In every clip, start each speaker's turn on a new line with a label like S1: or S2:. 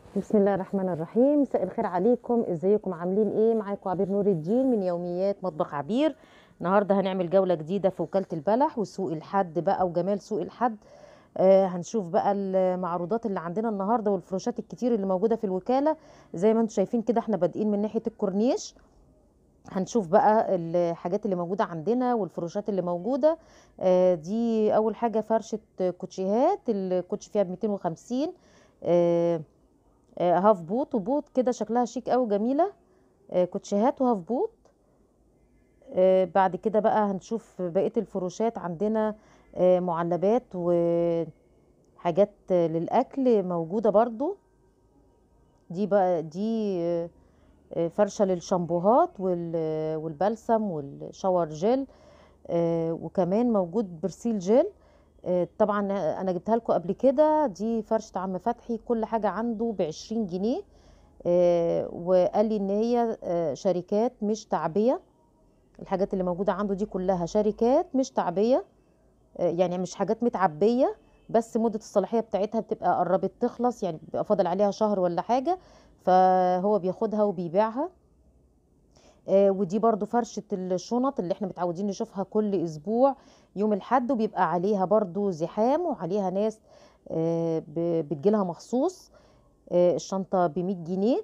S1: بسم الله الرحمن الرحيم مساء الخير عليكم ازيكم عاملين ايه معاكم عبير نور الدين من يوميات مطبخ عبير النهارده هنعمل جوله جديده في وكاله البلح وسوق الحد بقى وجمال سوق الحد آه هنشوف بقى المعروضات اللي عندنا النهارده والفروشات الكتير اللي موجوده في الوكاله زي ما انتم شايفين كده احنا بادئين من ناحيه الكورنيش هنشوف بقى الحاجات اللي موجوده عندنا والفروشات اللي موجوده آه دي اول حاجه فرشه كوتشيهات الكوتش فيها ب 250 آه آه، هاف بوت وبوت كده شكلها شيك قوي جميله آه، كوتشيهات وهاف بوت آه، بعد كده بقى هنشوف بقيه الفروشات عندنا آه، معلبات وحاجات آه، للاكل موجوده برضو دي بقى دي آه، آه، فرشه للشامبوهات وال- والبلسم والشاور جل آه، وكمان موجود برسيل جل آه، طبعا انا جبتها لكم قبل كده دي فرشة عم فتحي كل حاجة عنده بعشرين جنيه آه، وقال لي ان هي آه، شركات مش تعبية الحاجات اللي موجودة عنده دي كلها شركات مش تعبية آه، يعني مش حاجات متعبية بس مدة الصلاحية بتاعتها بتبقى قربت تخلص يعني بيبقى فاضل عليها شهر ولا حاجة فهو بياخدها وبيبيعها آه، ودي برضو فرشة الشنط اللي احنا متعودين نشوفها كل اسبوع يوم الحد وبيبقى عليها برضو زحام وعليها ناس آه، ب- بتجيلها مخصوص آه، الشنطة بمية جنيه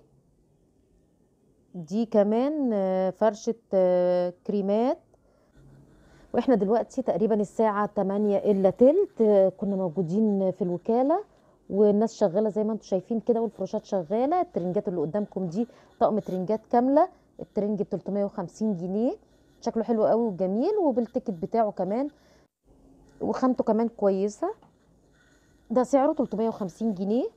S1: دي كمان آه، فرشة آه، كريمات واحنا دلوقتي تقريبا الساعة 8 الا تلت آه، كنا موجودين في الوكالة والناس شغالة زي ما انتم شايفين كده والفروشات شغالة الترنجات اللي قدامكم دي طقم ترنجات كاملة الترنج ب 350 جنيه شكله حلو قوي وجميل وبالتيكت بتاعه كمان وخامته كمان كويسة ده سعره 350 جنيه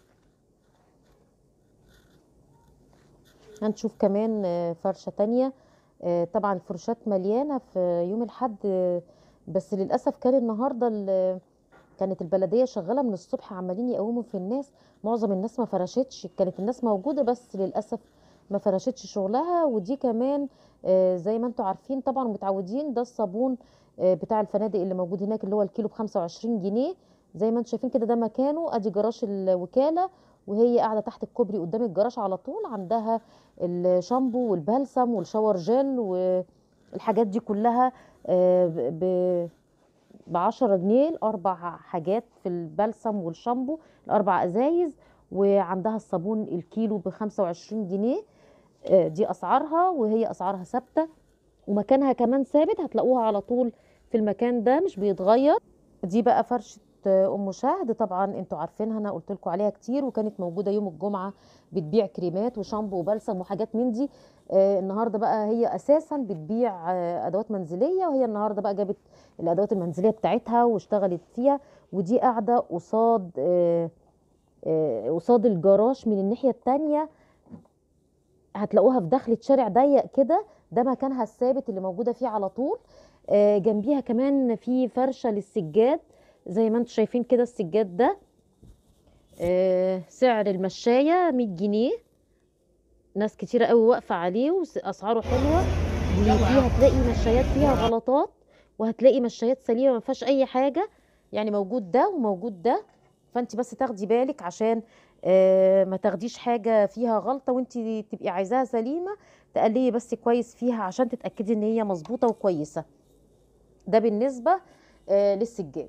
S1: هنشوف كمان آه، فرشة تانية آه، طبعا الفرشات مليانة في يوم الحد آه، بس للأسف كان النهاردة ال- كانت البلدية شغالة من الصبح عمالين يقوموا في الناس معظم الناس ما فرشتش كانت الناس موجودة بس للأسف ما فرشتش شغلها ودي كمان آه، زي ما انتم عارفين طبعا متعودين ده الصابون آه، بتاع الفنادق اللي موجود هناك اللي هو الكيلو ب 25 جنيه زي ما انتم شايفين كده ده مكانه ادي جراج الوكالة وهي قاعدة تحت الكوبري قدام الجراج على طول عندها الشامبو والبلسم والشاور جل والحاجات دي كلها ب ب 10 جنيه الاربع حاجات في البلسم والشامبو الاربع ازايز وعندها الصابون الكيلو ب 25 جنيه آه، دي اسعارها وهي اسعارها ثابته ومكانها كمان ثابت هتلاقوها على طول في المكان ده مش بيتغير دي بقى فرشه آه، ام شهد طبعا انتوا عارفينها انا قلت لكم عليها كتير وكانت موجوده يوم الجمعه بتبيع كريمات وشامبو وبلسم وحاجات من دي آه، النهارده بقى هي اساسا بتبيع آه، ادوات منزليه وهي النهارده بقى جابت الادوات المنزليه بتاعتها واشتغلت فيها ودي قاعده قصاد آه، آه، قصاد الجراج من الناحيه التانيه هتلاقوها في دخلة شارع ضيق كده ده مكانها الثابت اللي موجودة فيه على طول آه، جنبيها كمان في فرشة للسجاد زي ما انتم شايفين كده السجاد ده آه، سعر المشاية 100 جنيه ناس كتيرة قوي واقفة عليه واسعاره حلوة وفيها هتلاقي مشايات فيها غلطات وهتلاقي مشايات سليمة ما فيهاش اي حاجة يعني موجود ده وموجود ده فانت بس تاخدي بالك عشان آه، ما تاخديش حاجة فيها غلطة وانت تبقي عايزاها سليمة تقليه بس كويس فيها عشان تتأكدي ان هي مظبوطة وكويسة ده بالنسبة آه، للسجاد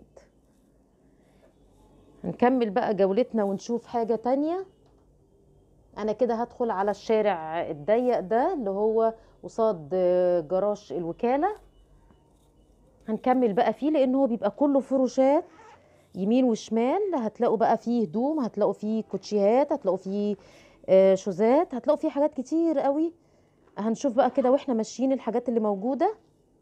S1: نكمل بقى جولتنا ونشوف حاجة تانية انا كده هدخل على الشارع الضيق ده اللي هو قصاد آه، جراج الوكالة هنكمل بقى فيه لان هو بيبقى كله فروشات يمين وشمال هتلاقوا بقى فيه هدوم هتلاقوا فيه كوتشيهات هتلاقوا فيه آه، شوزات هتلاقوا فيه حاجات كتير قوي هنشوف بقى كده واحنا ماشيين الحاجات اللي موجودة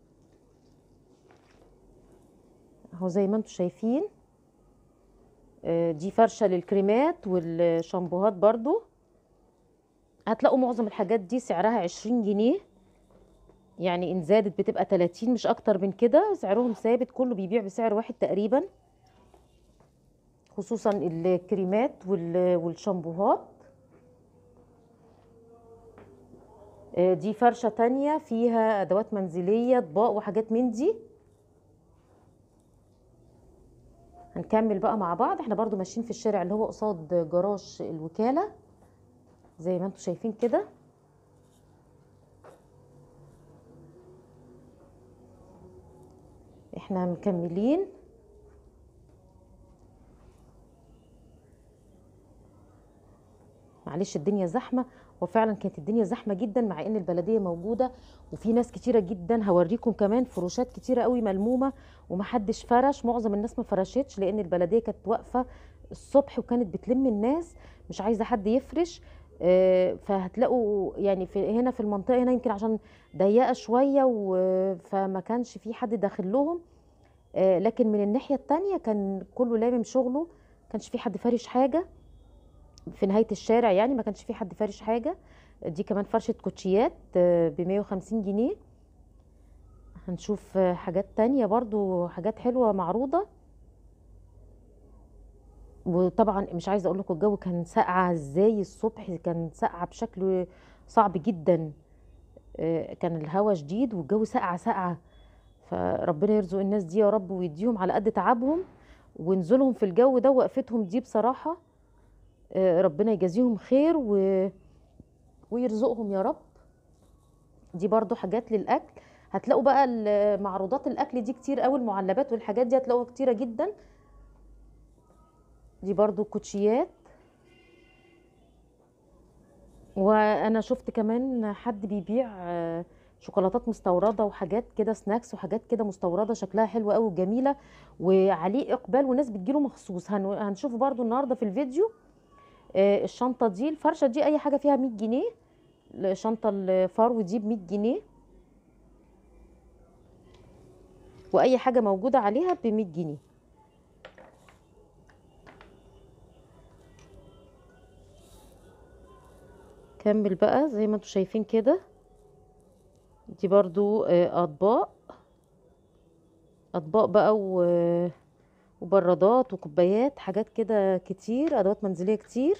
S1: اهو زي ما انتم شايفين آه، دي فرشة للكريمات والشامبوهات برضو هتلاقوا معظم الحاجات دي سعرها عشرين جنيه يعني ان زادت بتبقى تلاتين مش اكتر من كده سعرهم ثابت كله بيبيع بسعر واحد تقريبا خصوصا الكريمات وال- والشامبوهات آه، دي فرشة تانية فيها ادوات منزلية اطباق وحاجات من دي هنكمل بقى مع بعض احنا برضو ماشيين في الشارع اللي هو قصاد جراج الوكالة زي ما انتم شايفين كده احنا مكملين معلش الدنيا زحمه وفعلا كانت الدنيا زحمه جدا مع ان البلديه موجوده وفي ناس كتيره جدا هوريكم كمان فروشات كتيره قوي ملمومه ومحدش فرش معظم الناس ما فرشتش لان البلديه كانت واقفه الصبح وكانت بتلم الناس مش عايزه حد يفرش آه، فهتلاقوا يعني في هنا في المنطقه هنا يمكن عشان ضيقه شويه و- فما كانش في حد داخل لهم آه، لكن من الناحيه التانية كان كله لامم شغله كانش في حد فارش حاجه في نهايه الشارع يعني ما كانش في حد فارش حاجه دي كمان فرشه كوتشيات ب 150 جنيه هنشوف آه، حاجات تانية برضو حاجات حلوه معروضه وطبعا مش عايزه اقول لكم الجو كان ساقعه ازاي الصبح كان ساقعه بشكل صعب جدا آه، كان الهواء شديد والجو ساقعه ساقعه فربنا يرزق الناس دي يا رب ويديهم على قد تعبهم ونزولهم في الجو ده وقفتهم دي بصراحه آه، ربنا يجازيهم خير و... ويرزقهم يا رب دي برضو حاجات للاكل هتلاقوا بقى ال- معروضات الاكل دي كتير قوي المعلبات والحاجات دي هتلاقوها كتيره جدا دي برضو كوتشيات وانا شفت كمان حد بيبيع آه، شوكولاتات مستورده وحاجات كده سناكس وحاجات كده مستورده شكلها حلو قوي وجميله وعليه اقبال وناس بتجيله مخصوص هن- هنشوف برضو النهارده في الفيديو آه، الشنطه دي الفرشه دي اي حاجه فيها 100 جنيه الشنطه الفرو دي ب 100 جنيه واي حاجه موجوده عليها ب 100 جنيه كمل بقى زي ما انتم شايفين كده دي برضو آه، اطباق اطباق بقى و- وبرادات وكوبايات حاجات كده كتير ادوات منزليه كتير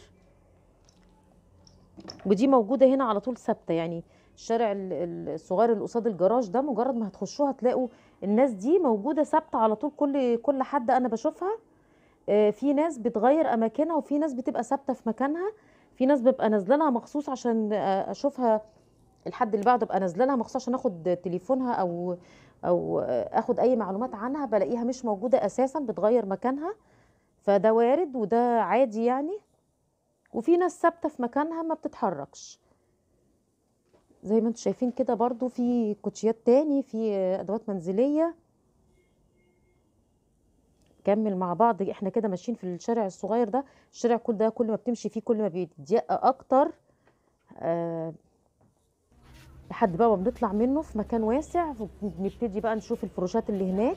S1: ودي موجوده هنا على طول ثابته يعني الشارع ال- ال- الصغير اللي قصاد الجراج ده مجرد ما هتخشوه هتلاقوا الناس دي موجوده ثابته على طول كل كل حد انا بشوفها آه، في ناس بتغير اماكنها وفي ناس بتبقى ثابته في مكانها في ناس ببقى نازله لها مخصوص عشان آه، اشوفها الحد اللي بعده ابقى نازله لها مخصوص عشان اخد تليفونها او او آه، اخد اي معلومات عنها بلاقيها مش موجوده اساسا بتغير مكانها فده وارد وده عادي يعني وفي ناس ثابته في مكانها ما بتتحركش زي ما انتم شايفين كده برضو في كوتشيات تاني في آه، ادوات منزليه كمل مع بعض احنا كده ماشيين في الشارع الصغير ده الشارع كل ده كل ما بتمشي فيه كل ما بيضيق اكتر آه لحد بقى ما بنطلع منه في مكان واسع ونبتدي بقى نشوف الفروشات اللي هناك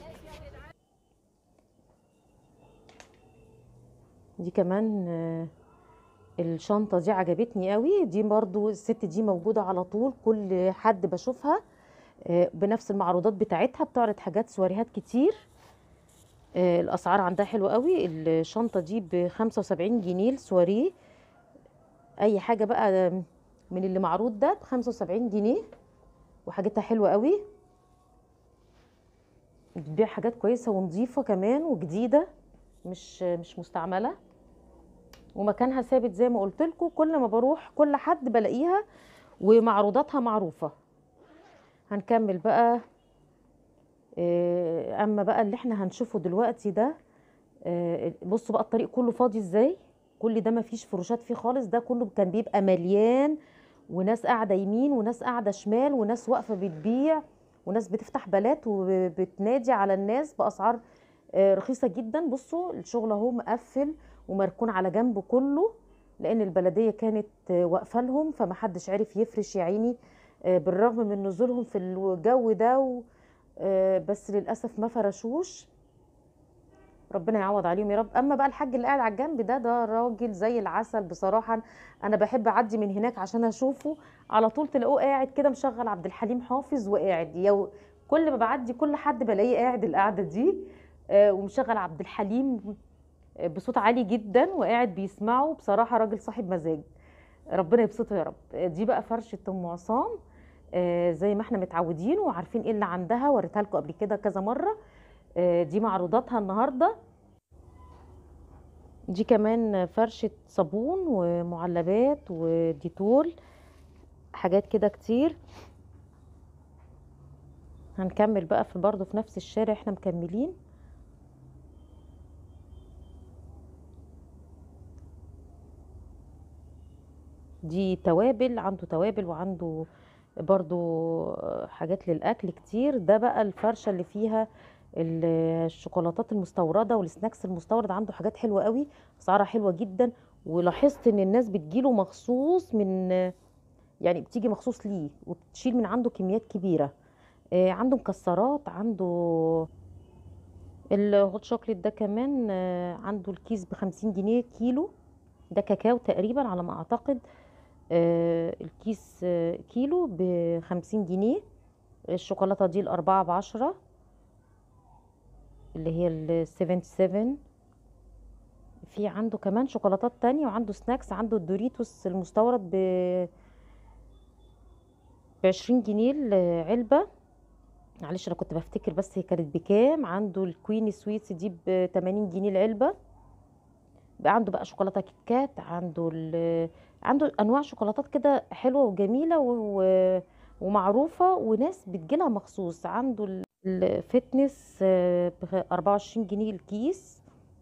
S1: دي كمان آه الشنطة دي عجبتني قوي دي برضو الست دي موجودة على طول كل حد بشوفها آه بنفس المعروضات بتاعتها بتعرض حاجات سواريهات كتير آه، الاسعار عندها حلوه قوي الشنطه دي ب 75 جنيه السواريه اي حاجه بقى من اللي معروض ده ب 75 جنيه وحاجتها حلوه قوي بتبيع حاجات كويسه ونظيفه كمان وجديده مش مش مستعمله ومكانها ثابت زي ما قلت لكم كل ما بروح كل حد بلاقيها ومعروضاتها معروفه هنكمل بقى آه، اما بقى اللي احنا هنشوفه دلوقتي ده آه، بصوا بقى الطريق كله فاضي ازاي كل ده مفيش فروشات فيه خالص ده كله كان بيبقى مليان وناس قاعده يمين وناس قاعده شمال وناس واقفه بتبيع وناس بتفتح بلات وبتنادي على الناس باسعار آه، رخيصه جدا بصوا الشغل اهو مقفل ومركون على جنب كله لان البلديه كانت آه، واقفه لهم فمحدش عرف يفرش يا عيني آه، بالرغم من نزولهم في الجو ده و آه، بس للاسف ما فرشوش ربنا يعوض عليهم يا رب اما بقى الحاج اللي قاعد على الجنب ده ده راجل زي العسل بصراحه انا بحب اعدي من هناك عشان اشوفه على طول تلاقوه قاعد كده مشغل عبد الحليم حافظ وقاعد يو كل ما بعدي كل حد بلاقيه قاعد القعده دي آه، ومشغل عبد الحليم آه، بصوت عالي جدا وقاعد بيسمعه بصراحه راجل صاحب مزاج ربنا يبسطه يا رب آه، دي بقى فرشه ام عصام آه، زي ما احنا متعودين وعارفين ايه اللي عندها وريتها لكم قبل كده كذا مره آه، دي معروضاتها النهارده دي كمان فرشة صابون ومعلبات وديتول حاجات كده كتير هنكمل بقى في برضه في نفس الشارع احنا مكملين دي توابل عنده توابل وعنده برضو حاجات للاكل كتير ده بقى الفرشه اللي فيها ال- الشوكولاتات المستورده والسناكس المستورد عنده حاجات حلوه قوي اسعارها حلوه جدا ولاحظت ان الناس بتجيله مخصوص من يعني بتيجي مخصوص ليه وبتشيل من عنده كميات كبيره آه، عنده مكسرات عنده الهوت شوكليت ده كمان آه، عنده الكيس بخمسين جنيه كيلو ده كاكاو تقريبا على ما اعتقد آه، الكيس آه، كيلو بخمسين جنيه الشوكولاتة دي الأربعة بعشرة اللي هي السيفن سيفن في عنده كمان شوكولاتات تانية وعنده سناكس عنده الدوريتوس المستورد ب بعشرين جنيه العلبة معلش أنا كنت بفتكر بس هي كانت بكام عنده الكويني سويتس دي بتمانين جنيه العلبة بقى عنده بقى شوكولاته كيت كات عنده ال... عنده انواع شوكولاتات كده حلوه وجميله و... و... ومعروفه وناس بتجيلها مخصوص عنده ال- الفتنس ب 24 جنيه الكيس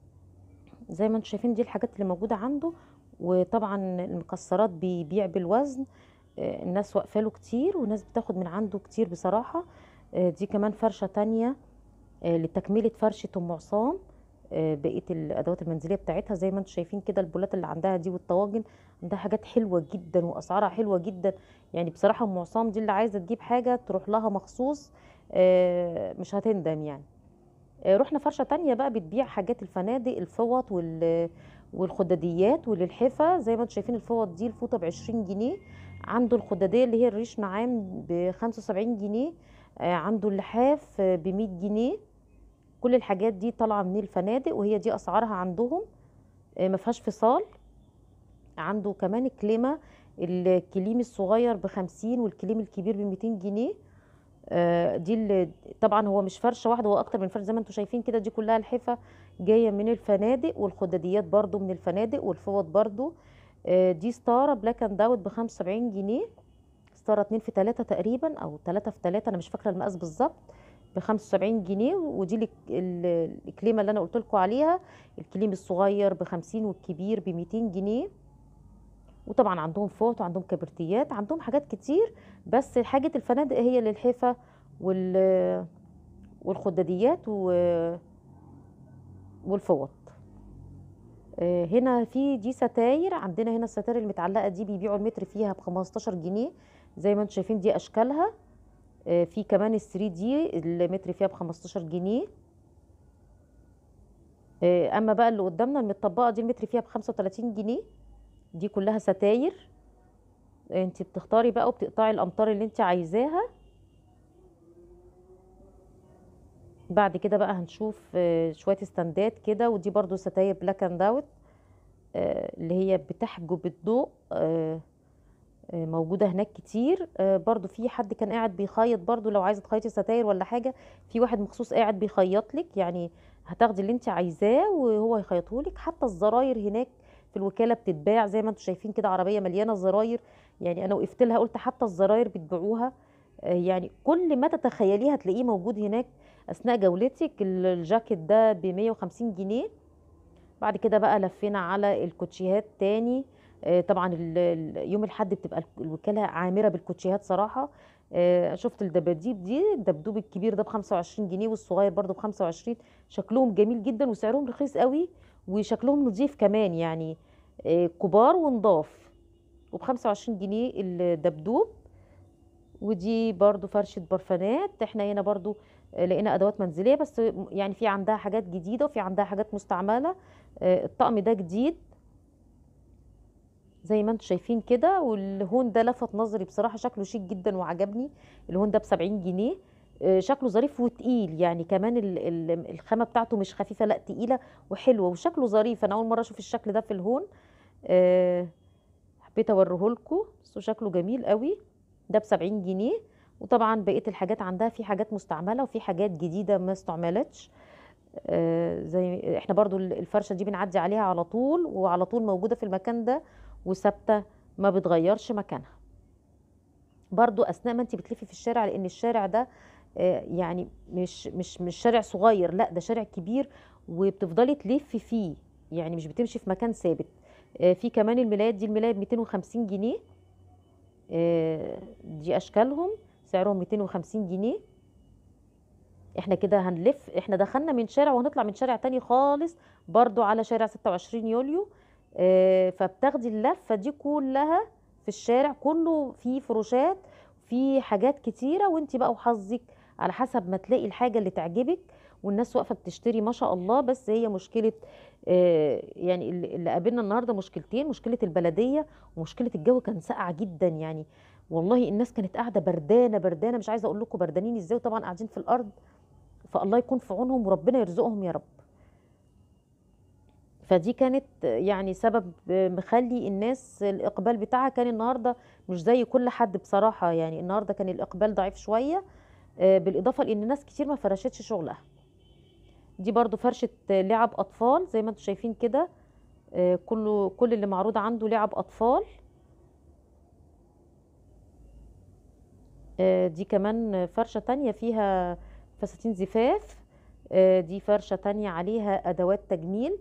S1: زي ما انتم شايفين دي الحاجات اللي موجوده عنده وطبعا المكسرات بيبيع بالوزن آه، الناس واقفه له كتير وناس بتاخد من عنده كتير بصراحه آه، دي كمان فرشه تانية آه، لتكمله فرشه ام عصام آه، بقيه الادوات المنزليه بتاعتها زي ما انتم شايفين كده البولات اللي عندها دي والطواجن عندها حاجات حلوه جدا واسعارها حلوه جدا يعني بصراحه ام عصام دي اللي عايزه تجيب حاجه تروح لها مخصوص آه، مش هتندم يعني آه، رحنا فرشه تانية بقى بتبيع حاجات الفنادق الفوط وال والخداديات واللحفه زي ما انتم شايفين الفوط دي الفوطه ب 20 جنيه عنده الخداديه اللي هي الريش نعام ب 75 جنيه آه، عنده اللحاف ب 100 جنيه كل الحاجات دي طالعه من الفنادق وهي دي اسعارها عندهم آه، ما فيهاش فصال عنده كمان الكليمه الكليم الصغير بخمسين والكليم الكبير بميتين جنيه آه، دي اللي طبعا هو مش فرشه واحده هو اكتر من فرشه زي ما انتم شايفين كده دي كلها الحفه جايه من الفنادق والخداديات برضو من الفنادق والفوط برضو آه، دي ستاره بلاك اند اوت ب 75 جنيه ستاره 2 في 3 تقريبا او 3 في 3 انا مش فاكره المقاس بالظبط ب 75 جنيه ودي الك- ال- الكليمه اللي انا قلت لكم عليها الكليم الصغير ب 50 والكبير ب 200 جنيه وطبعا عندهم فوط وعندهم كبرتيات عندهم حاجات كتير بس حاجة الفنادق هي للحفة وال والخداديات و- والفوط آه، هنا في دي ستاير عندنا هنا الستاير المتعلقة دي بيبيعوا المتر فيها ب 15 جنيه زي ما انتم شايفين دي اشكالها آه، في كمان الثري دي المتر فيها ب 15 جنيه آه، اما بقى اللي قدامنا المتطبقة دي المتر فيها ب 35 جنيه دي كلها ستاير انت بتختاري بقى وبتقطعي الامتار اللي انت عايزاها بعد كده بقى هنشوف آه، شويه استندات كده ودي برضو ستاير بلاك اند اوت اللي هي بتحجب الضوء آه، آه، موجوده هناك كتير آه، برضو في حد كان قاعد بيخيط برضو لو عايزه تخيطي ستاير ولا حاجه في واحد مخصوص قاعد بيخيط لك يعني هتاخدي اللي انت عايزاه وهو يخيطه لك حتى الزراير هناك في الوكاله بتتباع زي ما انتم شايفين كده عربيه مليانه زراير يعني انا وقفت لها قلت حتى الزراير بتبيعوها آه، يعني كل ما تتخيليه هتلاقيه موجود هناك اثناء جولتك ال- الجاكيت ده ب 150 جنيه بعد كده بقى لفينا على الكوتشيهات تاني آه، طبعا ال- ال- يوم الاحد بتبقى الك- الوكاله عامره بالكوتشيهات صراحه آه، شفت الدباديب دي الدبدوب الكبير ده ب 25 جنيه والصغير برضو ب 25 شكلهم جميل جدا وسعرهم رخيص قوي وشكلهم نظيف كمان يعني آه، كبار ونضاف وب 25 جنيه الدبدوب ودي برضو فرشة برفانات احنا هنا برضو آه، لقينا ادوات منزلية بس يعني في عندها حاجات جديدة وفي عندها حاجات مستعملة آه، الطقم ده جديد زي ما انتم شايفين كده والهون ده لفت نظري بصراحة شكله شيك جدا وعجبني الهون ده ب 70 جنيه آه، شكله ظريف وتقيل يعني كمان ال- ال- الخامة بتاعته مش خفيفة لا تقيلة وحلوة وشكله ظريف انا اول مرة اشوف الشكل ده في الهون آه، حبيت اوريه لكم بس شكله جميل قوي ده ب 70 جنيه وطبعا بقيه الحاجات عندها في حاجات مستعمله وفي حاجات جديده ما استعملتش آه، زي احنا برضو ال- الفرشه دي بنعدي عليها على طول وعلى طول موجوده في المكان ده وثابته ما بتغيرش مكانها برضو اثناء ما انت بتلفي في الشارع لان الشارع ده آه، يعني مش مش مش شارع صغير لا ده شارع كبير وبتفضلي تلفي فيه يعني مش بتمشي في مكان ثابت آه، في كمان الملايات دي الملايه ب 250 جنيه آه، دي اشكالهم سعرهم 250 جنيه احنا كده هنلف احنا دخلنا من شارع وهنطلع من شارع تاني خالص برضو على شارع 26 يوليو آه، فبتاخدي اللفة دي كلها في الشارع كله فيه فروشات فيه حاجات كتيرة وانت بقى وحظك على حسب ما تلاقي الحاجة اللي تعجبك والناس واقفة بتشتري ما شاء الله بس هي مشكلة آه، يعني اللي اللي قابلنا النهاردة مشكلتين مشكلة البلدية ومشكلة الجو كان ساقع جدا يعني والله الناس كانت قاعدة بردانة بردانة مش عايزة اقول لكم بردانين ازاي وطبعا قاعدين في الارض فالله يكون في عونهم وربنا يرزقهم يا رب فدي كانت يعني سبب مخلي الناس الإقبال بتاعها كان النهاردة مش زي كل حد بصراحة يعني النهاردة كان الإقبال ضعيف شوية آه، بالإضافة لأن ناس كتير ما فرشتش شغلها دي برضو فرشة لعب أطفال زي ما انتم شايفين كده آه، كله كل اللي معروض عنده لعب أطفال آه، دي كمان فرشة تانية فيها فساتين زفاف آه، دي فرشة تانية عليها أدوات تجميل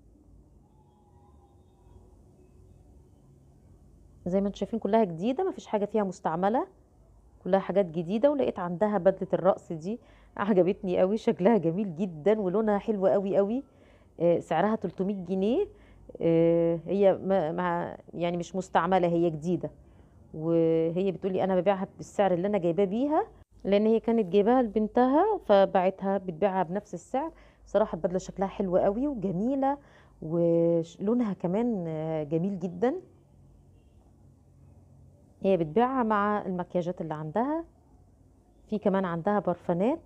S1: زي ما انتم شايفين كلها جديدة مفيش حاجة فيها مستعملة كلها حاجات جديدة ولقيت عندها بدلة الرقص دي عجبتني قوي شكلها جميل جدا ولونها حلو قوي قوي آه، سعرها 300 جنيه آه، هي ما ما- يعني مش مستعملة هي جديدة وهي بتقولي انا ببيعها بالسعر اللي انا جايباه بيها لان هي كانت جايباها لبنتها فباعتها بتبيعها بنفس السعر صراحة البدلة شكلها حلو قوي وجميلة ولونها كمان آه، جميل جدا هي بتبيعها مع المكياجات اللي عندها في كمان عندها برفانات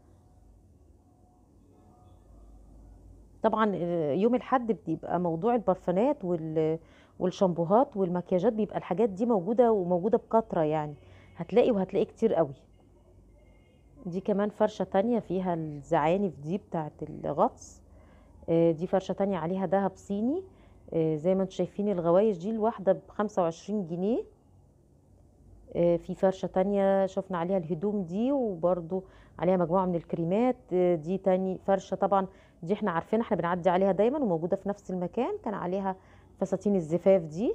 S1: طبعا آه، يوم الحد بيبقى موضوع البرفانات وال والشامبوهات والمكياجات بيبقى الحاجات دي موجودة وموجودة بكثرة يعني هتلاقي وهتلاقي كتير قوي دي كمان فرشة تانية فيها الزعانف دي بتاعت الغطس آه، دي فرشة تانية عليها دهب صيني آه، زي ما انتم شايفين الغوايش دي الواحدة بخمسة وعشرين جنيه آه، في فرشة تانية شفنا عليها الهدوم دي وبرضو عليها مجموعة من الكريمات آه، دي تاني فرشة طبعا دي احنا عارفينها احنا بنعدي عليها دايما وموجودة في نفس المكان كان عليها فساتين الزفاف دي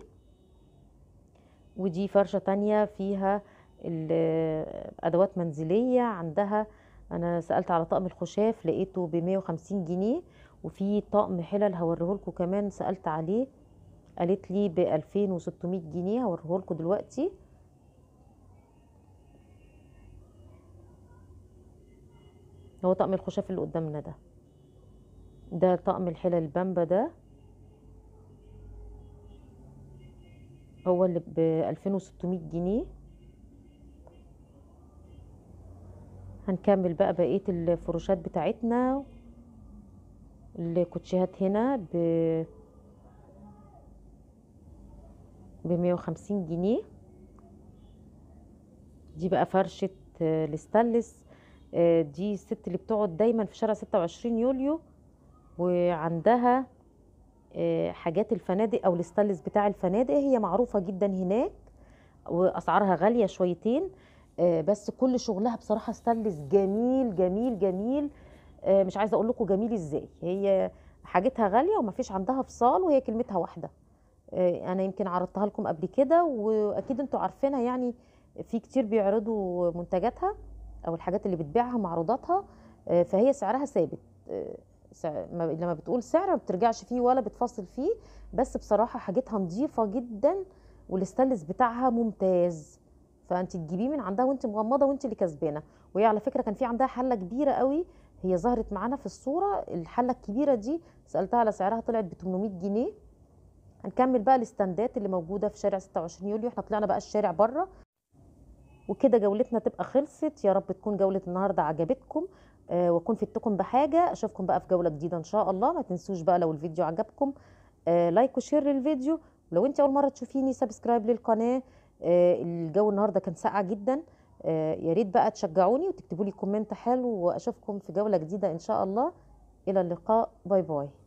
S1: ودي فرشة تانية فيها ال- أدوات منزلية عندها أنا سألت على طقم الخشاف لقيته بمية وخمسين جنيه وفي طقم حلل هوريهولكوا كمان سألت عليه قالت لي بألفين وستمية جنيه هوريهولكوا دلوقتي هو طقم الخشاف اللي قدامنا ده ده طقم الحلل البامبا ده هو اللي ب 2600 جنيه هنكمل بقى بقية الفروشات بتاعتنا الكوتشيهات هنا ب ب 150 جنيه دي بقى فرشة آه، الستانلس آه، دي الست اللي بتقعد دايما في شارع 26 يوليو وعندها آه، حاجات الفنادق او الستانلس بتاع الفنادق هي معروفة جدا هناك واسعارها غالية شويتين آه، بس كل شغلها بصراحة ستانلس جميل جميل جميل آه، مش عايزة اقول لكم جميل ازاي هي حاجتها غالية ومفيش عندها فصال وهي كلمتها واحدة آه، انا يمكن عرضتها لكم قبل كده واكيد انتوا عارفينها يعني في كتير بيعرضوا منتجاتها او الحاجات اللي بتبيعها معروضاتها آه، فهي سعرها ثابت آه، سع- ما- لما بتقول سعر ما بترجعش فيه ولا بتفاصل فيه بس بصراحة حاجتها نظيفة جدا والستانلس بتاعها ممتاز فانت تجيبيه من عندها وانت مغمضة وانت اللي كسبانة وهي على فكرة كان في عندها حلة كبيرة قوي هي ظهرت معانا في الصورة الحلة الكبيرة دي سألتها على سعرها طلعت ب 800 جنيه هنكمل بقى الاستندات اللي موجودة في شارع 26 يوليو احنا طلعنا بقى الشارع بره وكده جولتنا تبقى خلصت يا رب تكون جولة النهاردة عجبتكم آه واكون فدتكم بحاجة اشوفكم بقى في جولة جديدة ان شاء الله ما تنسوش بقى لو الفيديو عجبكم آه لايك وشير للفيديو لو انت اول مرة تشوفيني سبسكرايب للقناة آه الجو النهاردة كان ساقع جدا آه يا ريت بقى تشجعوني وتكتبوا لي كومنت حلو واشوفكم في جولة جديدة ان شاء الله الى اللقاء باي باي